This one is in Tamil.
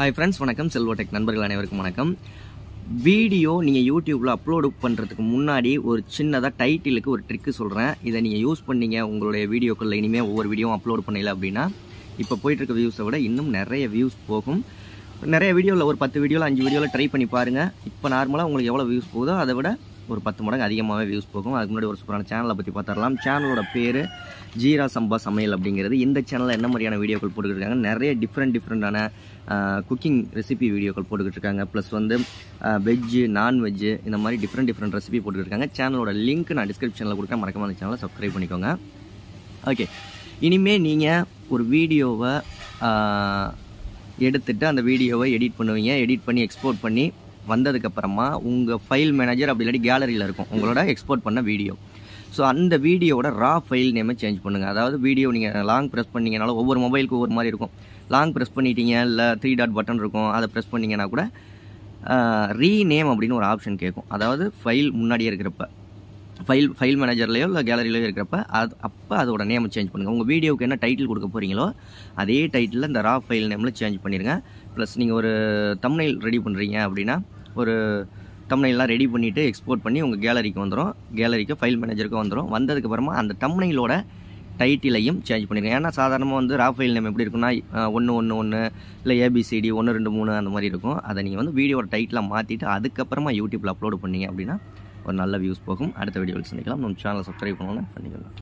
ஹாய் ஃப்ரெண்ட்ஸ் வணக்கம் செல்வோடெக் நண்பர்கள் அனைவருக்கும் வணக்கம் வீடியோ நீங்கள் யூடியூப்பில் அப்லோடு பண்ணுறதுக்கு முன்னாடி ஒரு சின்னதாக டைட்டிலுக்கு ஒரு ட்ரிக்கு சொல்கிறேன் இதை நீங்கள் யூஸ் பண்ணீங்க உங்களுடைய வீடியோக்களில் இனிமேல் ஒவ்வொரு வீடியோவும் அப்லோட் பண்ணல அப்படின்னா இப்போ போயிட்டுருக்க வியூஸை விட இன்னும் நிறைய வியூஸ் போகும் நிறைய வீடியோவில் ஒரு பத்து வீடியோவில் அஞ்சு வீடியோவில் ட்ரை பண்ணி பாருங்கள் இப்போ நார்மலாக உங்களுக்கு எவ்வளோ வியூஸ் போகுதோ அதை விட ஒரு பத்து மடங்கு அதிகமாகவே வியூஸ் போகும் அதுக்கு முன்னாடி ஒரு சூப்பரான சேனலை பற்றி பார்த்துடலாம் சேனலோட பேர் ஜீரா சம்பா சமையல் அப்படிங்கிறது இந்த சேனலில் என்ன மாதிரியான வீடியோக்கள் போட்டுக்கிட்டு இருக்காங்க நிறைய டிஃப்ரெண்ட் டிஃப்ரெண்ட்டான குக்கிங் ரெசிபி வீடியோக்கள் போட்டுக்கிட்டு இருக்காங்க ப்ளஸ் வந்து வெஜ்ஜு நான்வெஜ்ஜு இந்த மாதிரி டிஃப்ரெண்ட் டிஃப்ரெண்ட் ரெசிபி போட்டுக்கிட்டு இருக்காங்க சேனலோட லிங்க் நான் டிஸ்கிரிப்ஷனில் கொடுக்குறேன் மறக்காம அந்த சேனலை சப்ஸ்கிரைப் பண்ணிக்கோங்க ஓகே இனிமே நீங்கள் ஒரு வீடியோவை எடுத்துட்டு அந்த வீடியோவை எடிட் பண்ணுவீங்க எடிட் பண்ணி எக்ஸ்போர்ட் பண்ணி வந்ததுக்கப்புறமா உங்கள் ஃபைல் மேனேஜர் அப்படி இல்லாட்டி கேலரியில் இருக்கும் உங்களோட எக்ஸ்போர்ட் பண்ண வீடியோ ஸோ அந்த வீடியோவோட ரா ஃபைல் நேமை சேஞ்ச் பண்ணுங்கள் அதாவது வீடியோ நீங்கள் லாங் ப்ரெஸ் பண்ணீங்கனாலும் ஒவ்வொரு மொபைலுக்கு ஒவ்வொரு மாதிரி இருக்கும் லாங் ப்ரெஸ் பண்ணிட்டீங்க இல்லை த்ரீ டாட் பட்டன் இருக்கும் அதை ப்ரெஸ் பண்ணிங்கன்னா கூட ரீநேம் அப்படின்னு ஒரு ஆப்ஷன் கேட்கும் அதாவது ஃபைல் முன்னாடியே இருக்கிறப்ப ஃபைல் ஃபைல் மேனேஜர்லையோ இல்லை கேலரிலையோ இருக்கிறப்ப அது அப்போ அதோட நேமை சேஞ்ச் பண்ணுங்கள் உங்கள் வீடியோவுக்கு என்ன டைட்டில் கொடுக்க போகிறீங்களோ அதே டைட்டிலில் இந்த ரா ஃபைல் நேமில் சேஞ்ச் பண்ணிடுங்க ப்ளஸ் நீங்கள் ஒரு தம்னைல் ரெடி பண்ணுறீங்க அப்படின்னா ஒரு தம்னைலாம் ரெடி பண்ணிவிட்டு எக்ஸ்போர்ட் பண்ணி உங்கள் கேலரிக்கு வந்துடும் கேலரிக்கு ஃபைல் மேனேஜருக்கு வந்துடும் வந்ததுக்கப்புறமா அந்த தம்னைலோட டைட்டிலையும் சேஞ்ச் பண்ணிடுங்க ஏன்னா சாதாரணமாக வந்து ரா ஃபைல் நேம் எப்படி இருக்குன்னா ஒன்று ஒன்று ஒன்று இல்லை ஏபிசிடி ஒன்று ரெண்டு மூணு அந்த மாதிரி இருக்கும் அதை நீங்கள் வந்து வீடியோட டைட்டில் மாற்றிட்டு அதுக்கப்புறமா யூடியூப்பில் அப்லோட் பண்ணீங்க அப்படின்னா ஒரு நல்ல வியூஸ் போகும் அடுத்த வீடியோவில் சந்திக்கலாம் நம்ம சேனலை சப்ஸ்கிரைப் பண்ணணும் பண்ணிக்கலாம்